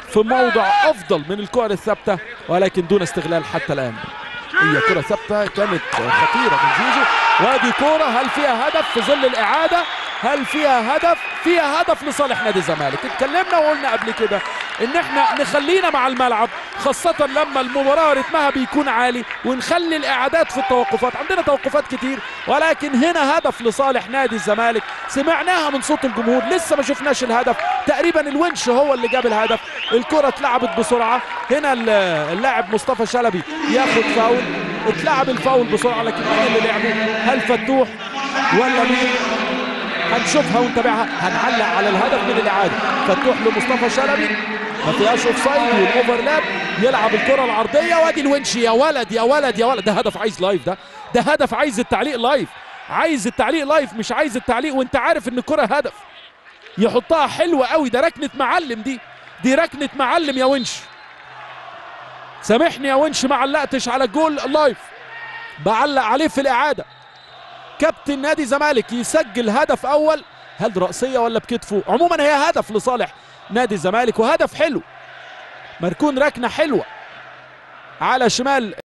في موضع افضل من الكور الثابته ولكن دون استغلال حتى الان هي كره ثابته كانت خطيره من زيزو وادي كوره هل فيها هدف في ظل الاعاده هل فيها هدف فيها هدف لصالح نادي الزمالك اتكلمنا وقلنا قبل كده ان احنا نخلينا مع الملعب خاصة لما المباراة رتمها بيكون عالي ونخلي الاعادات في التوقفات عندنا توقفات كتير ولكن هنا هدف لصالح نادي الزمالك سمعناها من صوت الجمهور لسه ما شفناش الهدف تقريبا الونش هو اللي جاب الهدف الكرة اتلعبت بسرعة هنا اللاعب مصطفى شلبي ياخد فاول اتلعب الفاول بسرعة لكن مين اللي لعبه هل فتوح ولا مين هنشوفها ونتابعها هنعلق على الهدف من الاعاده فتوح لمصطفى شلبي ما فيهاش اوف سايد والاوفرلاب يلعب الكره العرضيه وادي الونش يا ولد يا ولد يا ولد ده هدف عايز لايف ده ده هدف عايز التعليق لايف عايز التعليق لايف مش عايز التعليق وانت عارف ان الكره هدف يحطها حلوه قوي ده ركنه معلم دي دي ركنه معلم يا ونش سامحني يا ونش ما علقتش على الجول لايف بعلق عليه في الاعاده كابتن نادي زمالك يسجل هدف اول هل رأسية ولا بكتفه عموما هي هدف لصالح نادي الزمالك وهدف حلو مركون ركنة حلوة على شمال